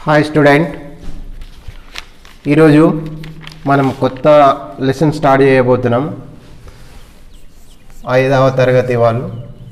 hi student ఈరోజు మనం కొత్త లెసన్ స్టార్ట్ చేయబోతున్నాం ఐదవ తరగతి వాళ్ళు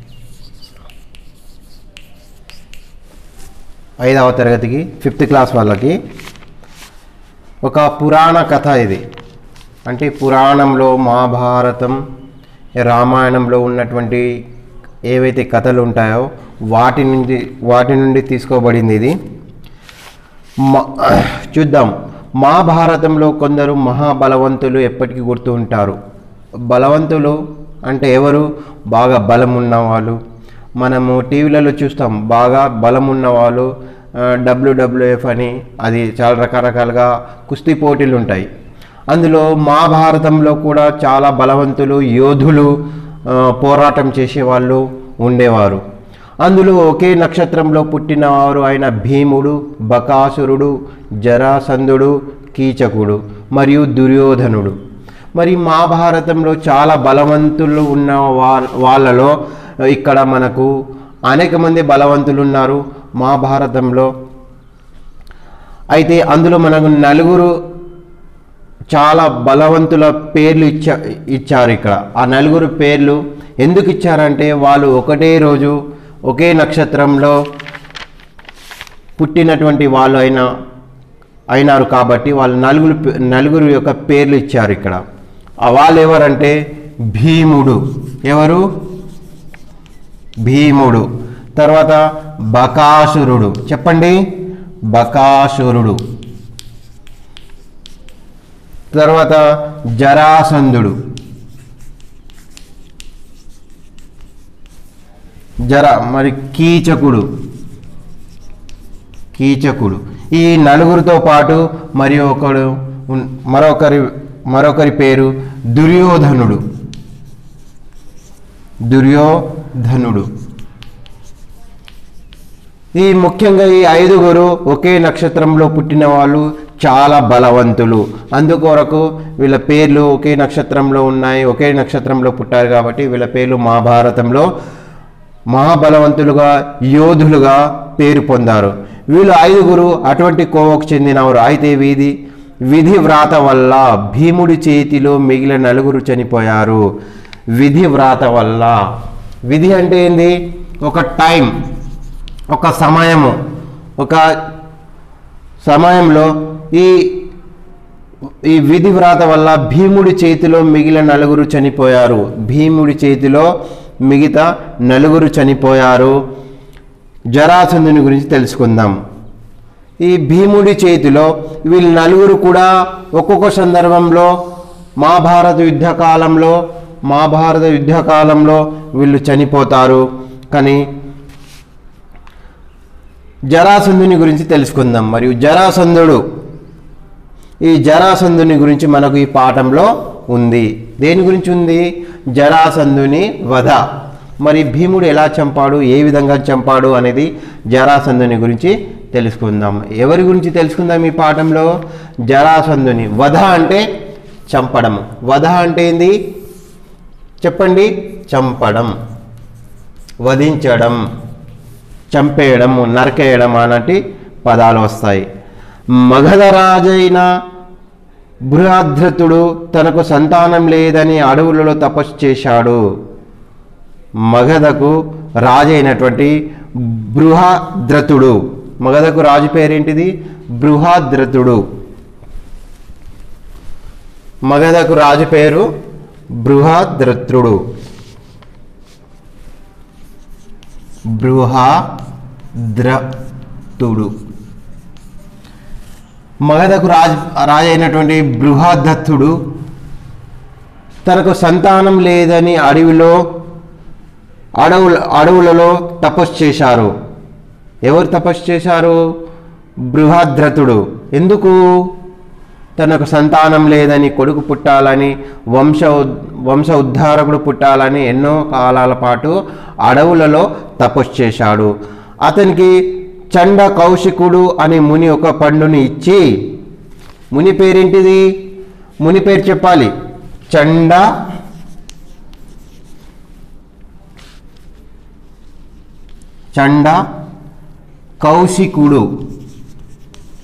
ఐదవ తరగతికి ఫిఫ్త్ క్లాస్ వాళ్ళకి ఒక పురాణ కథ ఇది అంటే పురాణంలో మహాభారతం రామాయణంలో ఉన్నటువంటి ఏవైతే కథలు ఉంటాయో వాటి నుండి వాటి నుండి తీసుకోబడింది ఇది మ- చూద్దాం మహాభారతంలో కొందరు మహాబలవంతులు ఎప్పటికీ గుర్తు ఉంటారు బలవంతులు అంటే ఎవరు బాగా బలం ఉన్నవాళ్ళు మనము టీవీలలో చూస్తాం బాగా బలం ఉన్నవాళ్ళు డబ్ల్యూడబ్ల్యూఎఫ్ అని అది చాలా రకరకాలుగా కుస్తీ పోటీలు ఉంటాయి అందులో మహాభారతంలో కూడా చాలా బలవంతులు యోధులు ఆ, పోరాటం చేసేవాళ్ళు ఉండేవారు అందులో ఒకే నక్షత్రంలో పుట్టినవారు అయిన భీముడు బకాసురుడు జరాసంధుడు కీచకుడు మరియు దుర్యోధనుడు మరి మహాభారతంలో చాలా బలవంతులు ఉన్న వా- వాళ్ళలో ఇక్కడ మనకు అనేక మంది బలవంతులు ఉన్నారు మహాభారతంలో అయితే అందులో మనకు నలుగురు చాలా బలవంతుల పేర్లు ఇచ్చా ఇచ్చారు ఇక్కడ ఆ నలుగురు పేర్లు ఎందుకు ఇచ్చారంటే వాళ్ళు ఒకటే రోజు ఒకే నక్షత్రంలో పుట్టినటువంటి వాళ్ళు అయిన అయినారు కాబట్టి వాళ్ళు నలుగురు పే- నలుగురు యొక్క పేర్లు ఇచ్చారు ఇక్కడ ఆ వాళ్ళు ఎవరంటే భీముడు ఎవరు భీముడు తర్వాత బకాసురుడు చెప్పండి బకాసురుడు తర్వాత జరాసంధుడు జర మరి కీచకుడు కీచకుడు ఈ నలుగురితో పాటు మరి ఒకడు ఉన్- మరొకరి మరొకరి పేరు దుర్యోధనుడు దుర్యోధనుడు ఈ ముఖ్యంగా ఈ ఐదుగురు ఒకే నక్షత్రంలో పుట్టిన వాళ్ళు చాలా బలవంతులు అందుకొరకు వీళ్ళ పేర్లు ఒకే నక్షత్రంలో ఉన్నాయి ఒకే నక్షత్రంలో పుట్టారు కాబట్టి వీళ్ళ పేర్లు మహాభారతంలో మహాబలవంతులుగా యోధులుగా పేరు పొందారు వీళ్ళు ఐదుగురు అటువంటి కోవకు చెందినవారు అయితే వీధి విధి వ్రాత వల్ల భీముడి చేతిలో మిగిలిన నలుగురు చనిపోయారు విధి వ్రాత వల్ల విధి అంటే ఏంది ఒక టైం ఒక సమయము ఒక సమయంలో ఈ ఈ విధి వ్రాత వల్ల భీముడి చేతిలో మిగిలిన నలుగురు చనిపోయారు భీముడి చేతిలో మిగతా నలుగురు చనిపోయారు జరాసంధుని గురించి తెలుసుకుందాం ఈ భీముడి చేతిలో వీళ్ళు నలుగురు కూడా ఒక్కొక్క సందర్భంలో మహాభారత యుద్ధకాలంలో మహాభారత యుద్ధకాలంలో వీళ్ళు చనిపోతారు కానీ జరాసంధుని గురించి తెలుసుకుందాం మరియు జరాసంధుడు ఈ జరాసంధుని గురించి మనకు ఈ పాఠంలో ఉంది దేని గురించి ఉంది జరాసంధుని వధ మరి భీముడు ఎలా చంపాడు ఏ విధంగా చంపాడు అనేది జరాసంధుని గురించి తెలుసుకుందాం ఎవరి గురించి తెలుసుకుందాం ఈ పాఠంలో జరాసంధుని వధ అంటే చంపడం వధ అంటే ఏంది చెప్పండి చంపడం వధించడం చంపేయడం నరకేయడం అలాంటి పదాలు వస్తాయి మగధరాజైన బృహద్రతుడు తనకు సంతానం లేదని అడవులలో తపస్సు చేశాడు మగధకు రాజైనటువంటి బృహద్రతుడు మగధకు రాజు పేరేంటిది బృహద్రతుడు మగధకు రాజు పేరు బృహద్రతుడు బృహద్రతుడు మగధకు రాజు రాజు అయినటువంటి బృహదత్తుడు తనకు సంతానం లేదని అడవిలో అడవుల అడవులలో తపస్సు చేశారు ఎవరు తపస్సు చేశారు బృహద్రతుడు ఎందుకు తనకు సంతానం లేదని కొడుకు పుట్టాలని వంశ ఉద్- వంశ ఉద్ధారకుడు పుట్టాలని ఎన్నో కాలాల పాటు అడవులలో తపస్సు చేశాడు అతనికి చండ కౌశికుడు అనే ముని ఒక పండుని ఇచ్చి ముని పేరేంటిది ముని పేరు చెప్పాలి చండ చండ కౌశికుడు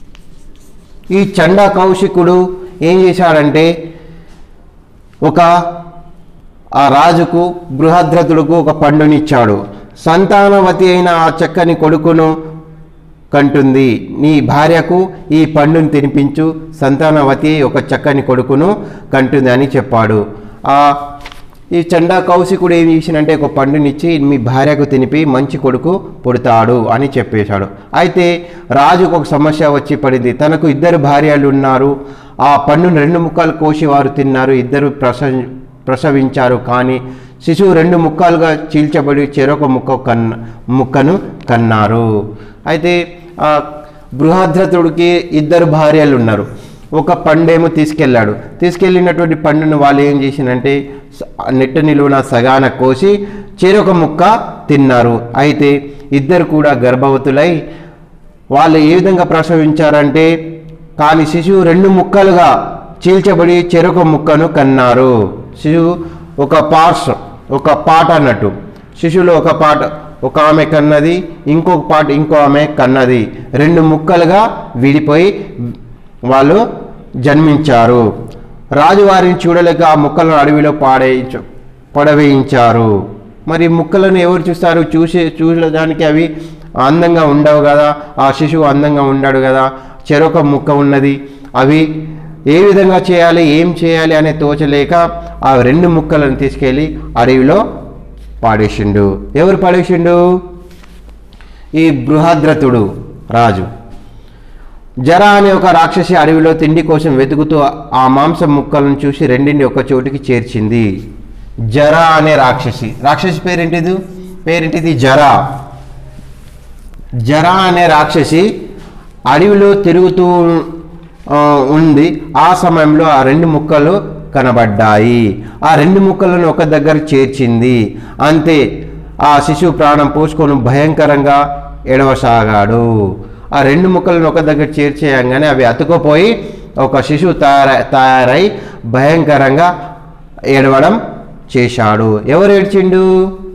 ఈ చండా కౌశికుడు ఏం చేశాడంటే ఒక ఆ రాజుకు బృహద్రథుడుకు ఒక పండునిచ్చాడు సంతానవతి అయిన ఆ చక్కని కొడుకును కంటుంది నీ భార్యకు ఈ పండుని తినిపించు సంతానవతి ఒక చక్కని కొడుకును కంటుంది అని చెప్పాడు ఆ ఈ చండా కౌశికుడు ఏం చేసినంటే ఒక పండునిచ్చి మీ భార్యకు తినిపి మంచి కొడుకు పుడతాడు అని చెప్పేశాడు అయితే రాజుకు ఒక సమస్య వచ్చి పడింది తనకు ఇద్దరు భార్యలు ఉన్నారు ఆ పండును రెండు ముక్కలు కోసి వారు తిన్నారు ఇద్దరు ప్రస ప్రసవించారు కానీ శిశువు రెండు ముక్కలుగా చీల్చబడి చెరొక ముక్క కన్న ముక్కను కన్నారు అయితే ఆ బృహద్రథుడికి ఇద్దరు భార్యలు ఉన్నారు ఒక పండేమో తీసుకెళ్ళాడు తీసుకెళ్ళినటువంటి పండును వాళ్ళు ఏం చేసినంటే స- నెట్ట నిలువున సగాన కోసి చెరొక ముక్క తిన్నారు అయితే ఇద్దరు కూడా గర్భవతులై వాళ్ళు ఏ విధంగా ప్రసవించారంటే కానీ శిశువు రెండు ముక్కలుగా చీల్చబడి చెరొక ముక్కను కన్నారు శిశువు ఒక పార్ట్స్ ఒక పాట అన్నట్టు శిశువులో ఒక పాట ఒక ఆమె కన్నది ఇంకొక పాట ఇంకో ఆమె కన్నది రెండు ముక్కలుగా విడిపోయి వాళ్ళు జన్మించారు రాజువారిని చూడలేక ఆ ముక్కలను అడవిలో పాడేయించు పడవేయించారు మరి ముక్కలను ఎవరు చూస్తారు చూసే చూడడానికి అవి అందంగా ఉండవు కదా ఆ శిశువు అందంగా ఉండాడు కదా చెరొక ముక్క ఉన్నది అవి ఏ విధంగా చేయాలి ఏం చేయాలి అనే తోచలేక ఆ రెండు ముక్కలను తీసుకెళ్ళి అడవిలో పాడేసిండు ఎవరు పాడేసిండు ఈ బృహద్రథుడు రాజు జర అనే ఒక రాక్షసి అడవిలో తిండి కోసం వెతుకుతూ ఆ మాంసం ముక్కలను చూసి రెండింటి ఒక చోటికి చేర్చింది జర అనే రాక్షసి రాక్షసి పేరేంటిది పేరేంటిది జర జర అనే రాక్షసి అడవిలో తిరుగుతూ ఆ, ఉంది ఆ సమయంలో ఆ రెండు ముక్కలు కనబడ్డాయి ఆ రెండు ముక్కలను ఒక దగ్గర చేర్చింది అంతే ఆ శిశువు ప్రాణం పోసుకొని భయంకరంగా ఎడవసాగాడు ఆ రెండు ముక్కలను ఒక దగ్గర చేర్చేయంగానే అవి అతుకుపోయి ఒక శిశువు తయారై తయారై భయంకరంగా ఏడవడం చేశాడు ఎవరు ఏడ్చిండు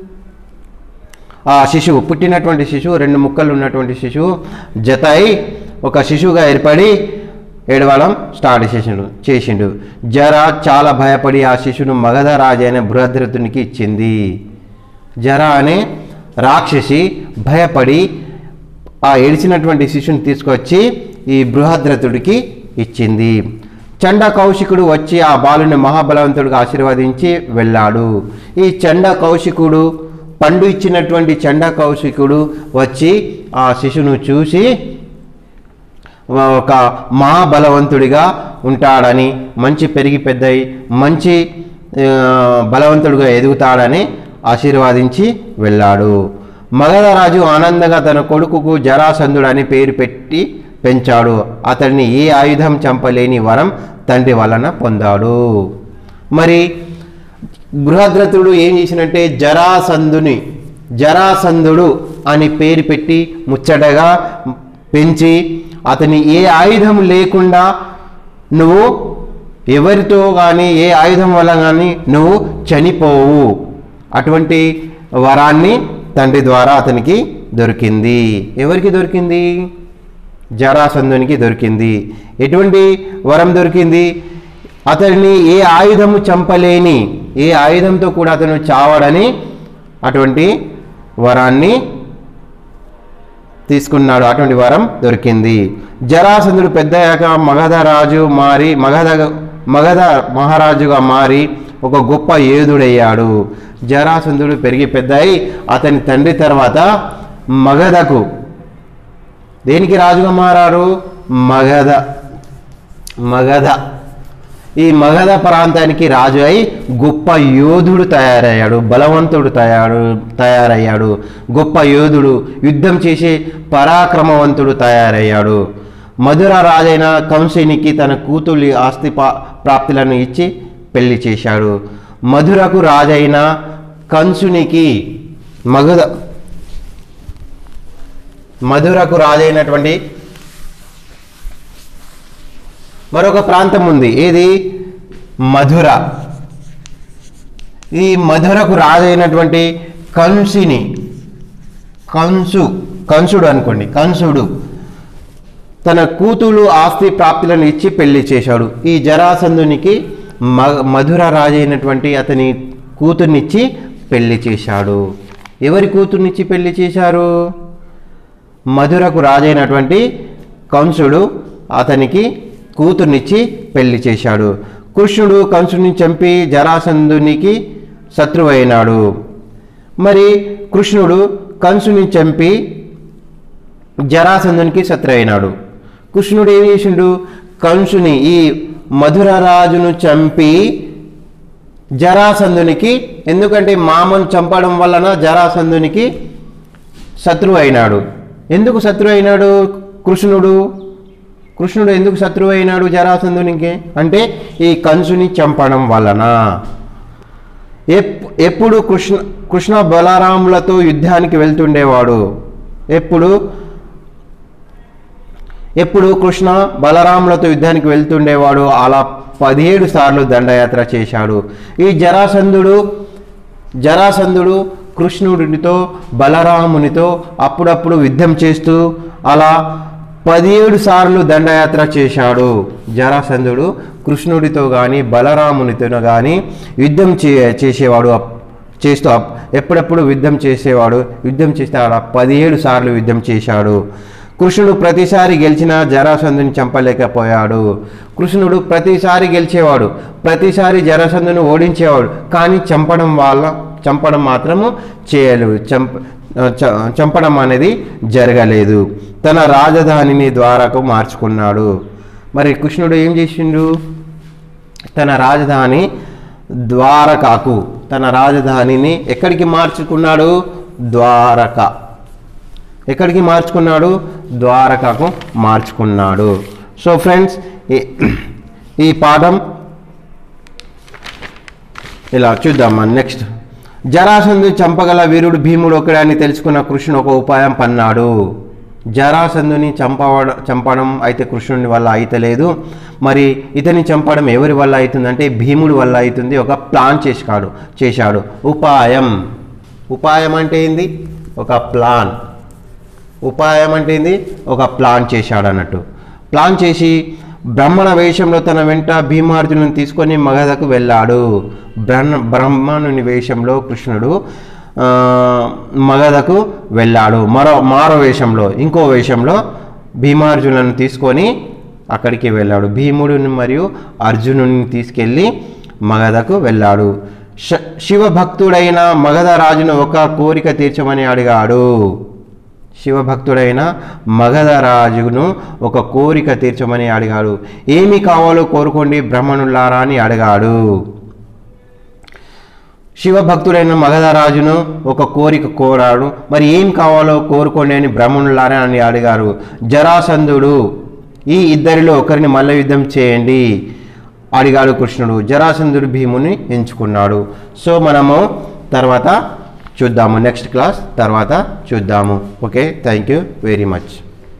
ఆ శిశువు పుట్టినటువంటి శిశువు రెండు ముక్కలు ఉన్నటువంటి శిశువు జత అయి ఒక శిశువుగా ఏర్పడి ఏడవడం స్టార్ట్ చేసిండు చేసిండు జర చాలా భయపడి ఆ శిశువును మగధ రాజు అయిన బృహద్రథునికి ఇచ్చింది జర అనే రాక్షసి భయపడి ఆ ఏడిచినటువంటి శిశువుని తీసుకొచ్చి ఈ బృహద్రథుడికి ఇచ్చింది చండ కౌశికుడు వచ్చి ఆ బాలుని మహాబలవంతుడిగా ఆశీర్వదించి వెళ్ళాడు ఈ చండ కౌశికుడు పండు ఇచ్చినటువంటి చండ కౌశికుడు వచ్చి ఆ శిశువును చూసి ఒక మహాబలవంతుడిగా ఉంటాడని మంచి పెరిగి పెద్దయి మంచి ఆ, బలవంతుడిగా ఎదుగుతాడని ఆశీర్వాదించి వెళ్ళాడు మగధరాజు ఆనందంగా తన కొడుకుకు జరాసంధుడు అని పేరు పెట్టి పెంచాడు అతడిని ఏ ఆయుధం చంపలేని వరం తండ్రి వలన పొందాడు మరి బృహద్రథుడు ఏం చేసినంటే జరాసంధుని జరాసంధుడు అని పేరు పెట్టి ముచ్చటగా పెంచి అతని ఏ ఆయుధం లేకుండా నువ్వు ఎవరితో కానీ ఏ ఆయుధం వల్ల కానీ నువ్వు చనిపోవు అటువంటి వరాన్ని తండ్రి ద్వారా అతనికి దొరికింది ఎవరికి దొరికింది జరాసంధునికి దొరికింది ఎటువంటి వరం దొరికింది అతడిని ఏ ఆయుధము చంపలేని ఏ ఆయుధంతో కూడా అతను చావడని అటువంటి వరాన్ని తీసుకున్నాడు అటువంటి వరం దొరికింది జరాసంధుడు పెద్దయ్యాక మగధ రాజు మారి మగధ మగధ మహారాజుగా మారి ఒక గొప్ప యోధుడయ్యాడు జరాసంధుడు పెరిగి పెద్దయి అతని తండ్రి తర్వాత మగధకు దేనికి రాజుగా మారారు మగధ మగధ ఈ మగధ ప్రాంతానికి రాజు అయి గొప్ప యోధుడు తయారయ్యాడు బలవంతుడు తయారు తయారయ్యాడు గొప్ప యోధుడు యుద్ధం చేసే పరాక్రమవంతుడు తయారయ్యాడు మధుర రాజైన కంసునికి తన కూతురి ఆస్తి పా ప్రాప్తులను ఇచ్చి పెళ్లి చేశాడు మధురకు రాజైన కంసునికి మగధ మధురకు రాజైనటువంటి మరొక ప్రాంతం ఉంది ఏది మధుర ఈ మధురకు రాజైనటువంటి కంసుని కంసు కంసుడు అనుకోండి కంసుడు తన కూతురు ఆస్తి ప్రాప్తులను ఇచ్చి పెళ్లి చేశాడు ఈ జరాసంధునికి మ మధుర రాజైనటువంటి అతని కూతుర్నిచ్చి పెళ్లి చేశాడు ఎవరి కూతుర్నిచ్చి పెళ్లి చేశారు మధురకు రాజైనటువంటి కంసుడు అతనికి కూతుర్నిచ్చి పెళ్లి చేశాడు కృష్ణుడు కంసుని చంపి జరాసంధునికి శత్రువైనాడు మరి కృష్ణుడు కంసుని చంపి జరాసంధునికి శత్రు అయినాడు కృష్ణుడు ఏం చేసిండు కంసుని ఈ మధుర రాజును చంపి జరాసంధునికి ఎందుకంటే మామను చంపడం వలన జరాసంధునికి శత్రువు అయినాడు ఎందుకు శత్రువు అయినాడు కృష్ణుడు కృష్ణుడు ఎందుకు శత్రువు అయినాడు జరాసంధునికి అంటే ఈ కంసుని చంపడం వలన ఎప్ ఎప్పుడు కృష్ణ కృష్ణ బలరాములతో యుద్ధానికి వెళ్తుండేవాడు ఎప్పుడు ఎప్పుడు కృష్ణ బలరాములతో యుద్ధానికి వెళ్తుండేవాడు అలా పదిహేడు సార్లు దండయాత్ర చేశాడు ఈ జరాసంధుడు జరాసంధుడు కృష్ణుడితో బలరామునితో అప్పుడప్పుడు యుద్ధం చేస్తూ అలా పదిహేడు సార్లు దండయాత్ర చేశాడు జరాసంధుడు కృష్ణుడితో కానీ బలరామునితో కానీ యుద్ధం చే చేసేవాడు అప్- చేస్తూ అప్- ఎప్పుడెప్పుడు యుద్ధం చేసేవాడు యుద్ధం చేస్తే అలా పదిహేడు సార్లు యుద్ధం చేశాడు కృష్ణుడు ప్రతిసారి గెలిచిన జరాసంధుని చంపలేకపోయాడు కృష్ణుడు ప్రతిసారి గెలిచేవాడు ప్రతిసారి జరాసంధుని ఓడించేవాడు కానీ చంపడం వల్ల చంపడం మాత్రము చేయలేదు చంప చ- చంపడం అనేది జరగలేదు తన రాజధానిని ద్వారకు మార్చుకున్నాడు మరి కృష్ణుడు ఏం చేసిండు తన రాజధాని ద్వారకాకు తన రాజధానిని ఎక్కడికి మార్చుకున్నాడు ద్వారక ఎక్కడికి మార్చుకున్నాడు ద్వారకకు మార్చుకున్నాడు సో ఫ్రెండ్స్ ఈ ఈ పాఠం ఇలా చూద్దాం మనం నెక్స్ట్ జరాసంధు చంపగల వీరుడు భీముడు ఒకడే అని తెలుసుకున్న కృష్ణుడు ఒక ఉపాయం పన్నాడు జరాసంధుని చంపవడ చంపడం అయితే కృష్ణుని వల్ల అయితలేదు మరి ఇతని చంపడం ఎవరి వల్ల అవుతుందంటే భీముడి వల్ల అవుతుంది ఒక ప్లాన్ చేసాడు చేశాడు ఉపాయం ఉపాయం అంటే ఏంది ఒక ప్లాన్ ఉపాయం అంటే ఏంది ఒక ప్లాన్ చేశాడు అన్నట్టు ప్లాన్ చేసి బ్రహ్మణ వేషంలో తన వెంట భీమార్జునుని తీసుకొని మగధకు వెళ్ళాడు బ్రహ్మ బ్రహ్మణుని వేషంలో కృష్ణుడు ఆ, మగధకు వెళ్ళాడు మరో మారో వేషంలో ఇంకో వేషంలో భీమార్జునులను తీసుకొని అక్కడికి వెళ్ళాడు భీముడిని మరియు అర్జునుని తీసుకెళ్ళి మగధకు వెళ్ళాడు శ శివభక్తుడైన మగధ రాజును ఒక కోరిక తీర్చమని అడిగాడు శివభక్తుడైన మగధ రాజును ఒక కోరిక తీర్చమని అడిగాడు ఏమి కావాలో కోరుకోండి బ్రహ్మణులారా అని అడిగాడు శివభక్తుడైన మగధరాజును ఒక కోరిక కోరాడు మరి ఏం కావాలో కోరుకోండి అని బ్రహ్మణులారా అని అడిగారు జరాసంధుడు ఈ ఇద్దరిలో ఒకరిని మల్ల యుద్ధం చేయండి అడిగాడు కృష్ణుడు జరాసంధుడు భీముని ఎంచుకున్నాడు సో మనము తర్వాత చూద్దాము నెక్స్ట్ క్లాస్ తర్వాత చూద్దాము okay thank you very much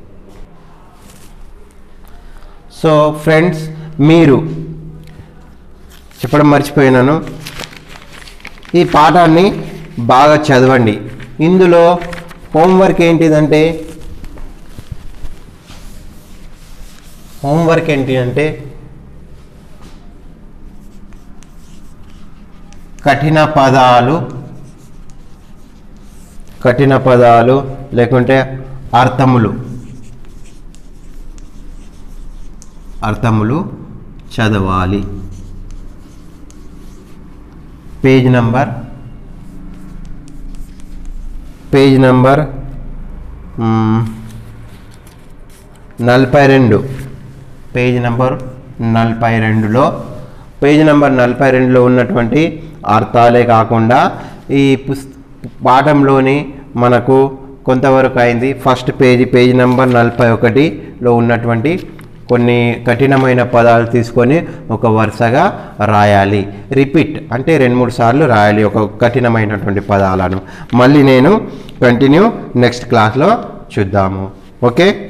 so friends మీరు చెప్పడం మర్చిపోయినాను ఈ పాఠాన్ని బాగా చదవండి ఇందులో హోంవర్క్ ఏంటిదంటే హోంవర్క్ ఏంటి అంటే కఠిన పదాలు కఠిన పదాలు లేకుంటే అర్థములు అర్థములు చదవాలి page number page number hmm, నలభై రెండు పేజ్ నంబర్ నలభై రెండులో పేజ్ నంబర్ నలభై రెండులో ఉన్నటువంటి అర్థాలే కాకుండా ఈ పుస్ పాఠంలోని మనకు కొంతవరకు అయింది ఫస్ట్ పేజీ పేజ్ నెంబర్ నలభై ఒకటిలో ఉన్నటువంటి కొన్ని కఠినమైన పదాలు తీసుకొని ఒక వరుసగా రాయాలి రిపీట్ అంటే రెండు మూడు సార్లు రాయాలి ఒక కఠినమైనటువంటి పదాలను మళ్ళీ నేను కంటిన్యూ నెక్స్ట్ క్లాస్లో చూద్దాము ఓకే